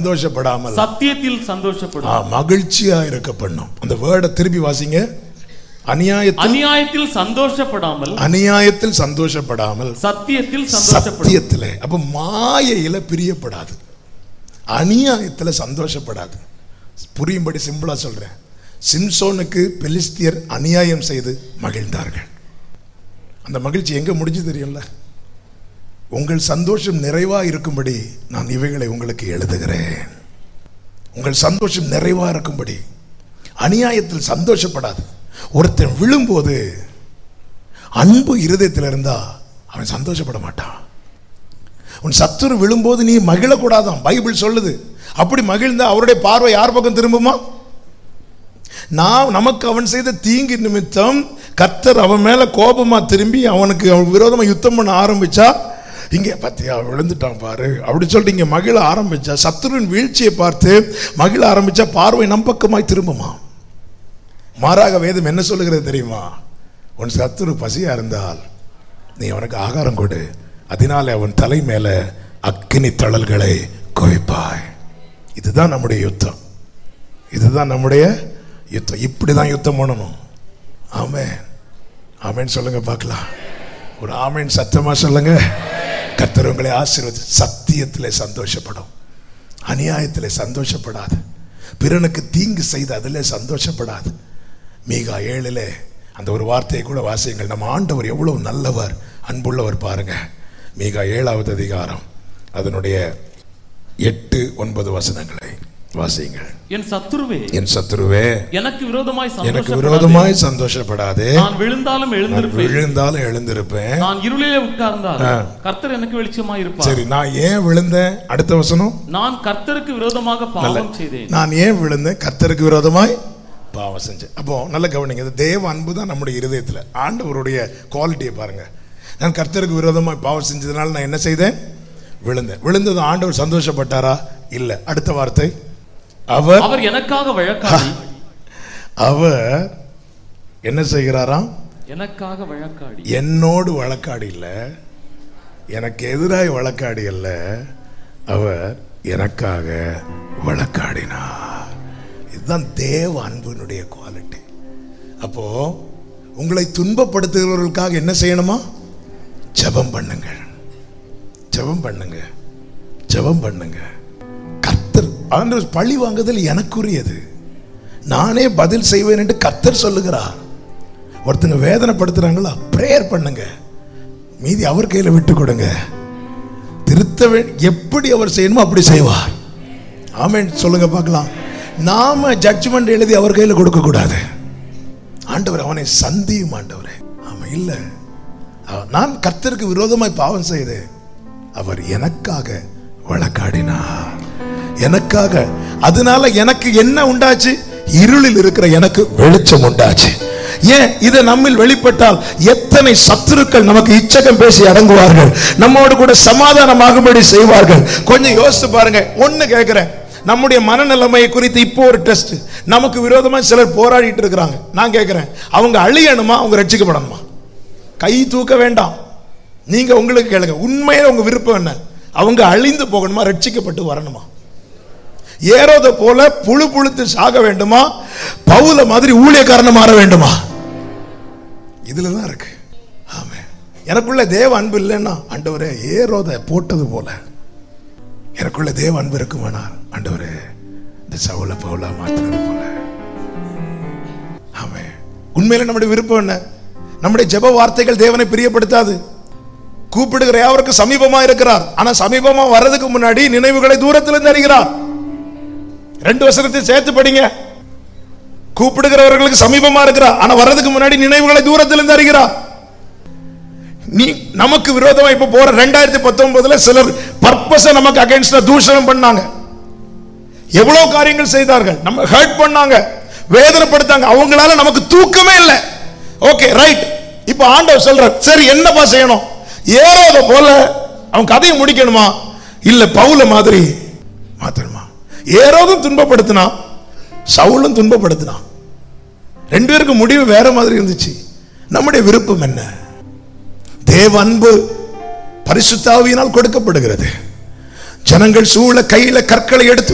சந்தோஷப்படாமல் சத்தியத்தில் சந்தோஷப்படும் ஆ, மகிழ்ச்சியா இருக்க பண்ணும் அந்த வேர்டை திருப்பி வாசிங்க அநியாயத்தில் அநியாயத்தில் சந்தோஷப்படாமல் அநியாயத்தில் சந்தோஷப்படாமல் சத்தியத்தில் சந்தோஷப்படும் சத்தியத்தில் அப்ப மாயையில பிரியப்படாது அநியாயத்துல சந்தோஷப்படாது புரியும்படி சிம்பிளா சொல்றேன் சிம்சோனுக்கு பெலிஸ்தியர் அநியாயம் செய்து மகிழ்ந்தார்கள் அந்த மகிழ்ச்சி எங்க முடிஞ்சு தெரியும்ல உங்கள் சந்தோஷம் நிறைவா இருக்கும்படி நான் இவைகளை உங்களுக்கு எழுதுகிறேன் உங்கள் சந்தோஷம் நிறைவா இருக்கும்படி அநியாயத்தில் சந்தோஷப்படாது ஒருத்தன் விழும்போது அன்பு இருதயத்தில் இருந்தா அவன் சந்தோஷப்பட மாட்டான் உன் சத்துரு விழும்போது நீ மகிழக்கூடாதான் பைபிள் சொல்லுது அப்படி மகிழ்ந்தா அவருடைய பார்வை யார் பக்கம் திரும்புமா நான் நமக்கு அவன் செய்த தீங்கு நிமித்தம் கர்த்தர் அவன் மேல கோபமா திரும்பி அவனுக்கு அவன் விரோதமா யுத்தம் பண்ண ஆரம்பிச்சா இங்க பத்தியா விழுந்துட்டான் பாரு அப்படி சொல்லிட்டு இங்க மகிழ ஆரம்பிச்சா சத்துருவின் வீழ்ச்சியை பார்த்து மகிழ ஆரம்பிச்சா பார்வை நம் பக்கமாய் திரும்புமா மாறாக வேதம் என்ன சொல்லுகிறது தெரியுமா உன் சத்துரு பசியா இருந்தால் நீ அவனுக்கு ஆகாரம் கொடு அதனாலே அவன் தலை மேல அக்கினி தழல்களை குவிப்பாய் இதுதான் நம்முடைய யுத்தம் இதுதான் நம்முடைய யுத்தம் இப்படிதான் யுத்தம் பண்ணணும் ஆமென் ஆமென் சொல்லுங்க பார்க்கலாம் ஒரு ஆமென் சத்தமா சொல்லுங்க கர்த்தர் உங்களை ஆசீர்வதி சத்தியத்திலே சந்தோஷப்படும் அநியாயத்திலே சந்தோஷப்படாது பிறனுக்கு தீங்கு செய்து அதிலே சந்தோஷப்படாது மீகா ஏழிலே அந்த ஒரு வார்த்தையை கூட வாசியுங்கள் நம்ம ஆண்டவர் எவ்வளவு நல்லவர் அன்புள்ளவர் பாருங்க மீகா ஏழாவது அதிகாரம் அதனுடைய எட்டு ஒன்பது வசனங்களை வாசியுங்கள் என் சத்துருவே என் சத்துருவே எனக்கு விரோதமாய் எனக்கு சந்தோஷப்படாதே. விரோதமாய் சந்தோஷப்படாதே நான் விழுந்தாலும் நான் எழுந்திருப்பேன் விழுந்தாலும் எழுந்திருப்பேன் நான் இருளிலே உட்கார்ந்தால் ஆ. கர்த்தர் எனக்கு வெளிச்சமாய் இருப்பார் சரி நான் ஏன் விழுந்தேன் அடுத்த வசனம் நான் கர்த்தருக்கு விரோதமாக பாவம் செய்தேன் நான் ஏன் விழுந்தேன் கர்த்தருக்கு விரோதமாய் பாவம் செஞ்சேன் அப்போ நல்ல கவனிங்க இது தேவ அன்பு தான் நம்முடைய இருதயத்தில் ஆண்டவருடைய குவாலிட்டியை பாருங்க நான் கர்த்தருக்கு விரோதமாய் பாவம் செஞ்சதுனால நான் என்ன செய்தேன் விழுந்தேன் விழுந்தது ஆண்டவர் சந்தோஷப்பட்டாரா இல்லை அடுத்த வார்த்தை அவர் அவர் எனக்காக வழக்காடி அவர் என்ன செய்கிறாராம் எனக்காக வழக்காடி என்னோடு வழக்காடி இல்ல எனக்கு எதிராய் வழக்காடி அல்ல அவர் எனக்காக வழக்காடினார் இதுதான் தேவ அன்பினுடைய குவாலிட்டி அப்போ உங்களை துன்பப்படுத்துகிறவர்களுக்காக என்ன செய்யணுமா ஜெபம் பண்ணுங்கள் ஜெபம் பண்ணுங்க ஜெபம் பண்ணுங்க கர்த்தர் ஆண்டவர் பழி வாங்குதல் எனக்குரியது நானே பதில் செய்வேன் என்று கர்த்தர் சொல்லுகிறார் ஒருத்தங்க வேதனைப்படுத்துறாங்களா ப்ரேயர் பண்ணுங்க மீதி அவர் கையில விட்டு கொடுங்க திருத்த வே- எப்படி அவர் செய்யணுமோ அப்படி செய்வார் ஆமென் சொல்லுங்க பார்க்கலாம் நாம ஜட்ஜ்மெண்ட் எழுதி அவர் கையில கொடுக்க கூடாது ஆண்டவர் அவனை சந்தியும் ஆண்டவரே ஆமா இல்ல அவ- நான் கர்த்தருக்கு விரோதமாய் பாவம் செய்தேன் அவர் எனக்காக வழக்காடினார் எனக்காக அதனால எனக்கு என்ன உண்டாச்சு இருளில் இருக்கிற எனக்கு வெளிச்சம் உண்டாச்சு ஏன் இது நம்மில் வெளிப்பட்டால் எத்தனை சத்துருக்கள் நமக்கு இச்சகம் பேசி அடங்குவார்கள் நம்மோடு கூட சமாதானமாகும்படி செய்வார்கள் கொஞ்சம் யோசித்து பாருங்க ஒண்ணு கேட்கிறேன் நம்முடைய மனநிலைமையை குறித்து இப்போ ஒரு டெஸ்ட் நமக்கு விரோதமா சிலர் போராடிட்டு இருக்கிறாங்க நான் கேட்கிறேன் அவங்க அழியணுமா அவங்க ரட்சிக்கப்படணுமா கை தூக்க வேண்டாம் நீங்க உங்களுக்கு கேளுங்க உண்மையில உங்க விருப்பம் என்ன அவங்க அழிந்து போகணுமா ரட்சிக்கப்பட்டு வரணுமா ஏரோத போல புழு புழுத்து சாக வேண்டுமா பவுல மாதிரி ஊழியக்காரன மாற வேண்டுமா இதுல தான் இருக்கு ஆமே எனக்குள்ள தேவ அன்பு இல்லைன்னா ஆண்டவரே ஏரோத போட்டது போல எனக்குள்ள தேவ அன்பு இருக்குமானார் ஆண்டவரே இந்த சவுல பவுலா மாத்தினது போல ஆமே உண்மையில நம்முடைய விருப்பம் என்ன நம்முடைய ஜெப வார்த்தைகள் தேவனை பிரியப்படுத்தாது கூப்பிடுகிற யாவருக்கும் சமீபமா இருக்கிறார் ஆனா சமீபமா வர்றதுக்கு முன்னாடி நினைவுகளை தூரத்திலிருந்து அறிகிறார் ரெண்டு வசனத்தை சேர்த்து படிங்க கூப்பிடுகிறவர்களுக்கு சமீபமா இருக்கிறார் ஆனா வர்றதுக்கு முன்னாடி நினைவுகளை தூரத்திலிருந்து அறிகிறார் நீ நமக்கு விரோதமா இப்ப போற ரெண்டாயிரத்தி பத்தொன்பதுல சிலர் பர்பஸ நமக்கு அகைன்ஸ்டா தூஷணம் பண்ணாங்க எவ்வளவு காரியங்கள் செய்தார்கள் நம்ம ஹர்ட் பண்ணாங்க வேதனைப்படுத்தாங்க அவங்களால நமக்கு தூக்கமே இல்லை ஓகே ரைட் இப்ப ஆண்டவர் சொல்றார் சரி என்னப்பா செய்யணும் ஏறோத போல அவன் கதையை முடிக்கணுமா இல்ல பவுல மாதிரி மாத்தணுமா ஏரோதும் துன்பப்படுத்தினான் சவுலும் துன்பப்படுத்தினான் ரெண்டு பேருக்கு முடிவு வேற மாதிரி இருந்துச்சு நம்முடைய விருப்பம் என்ன தேவ அன்பு பரிசுத்தாவியினால் கொடுக்கப்படுகிறது ஜனங்கள் சூழ கையில கற்களை எடுத்து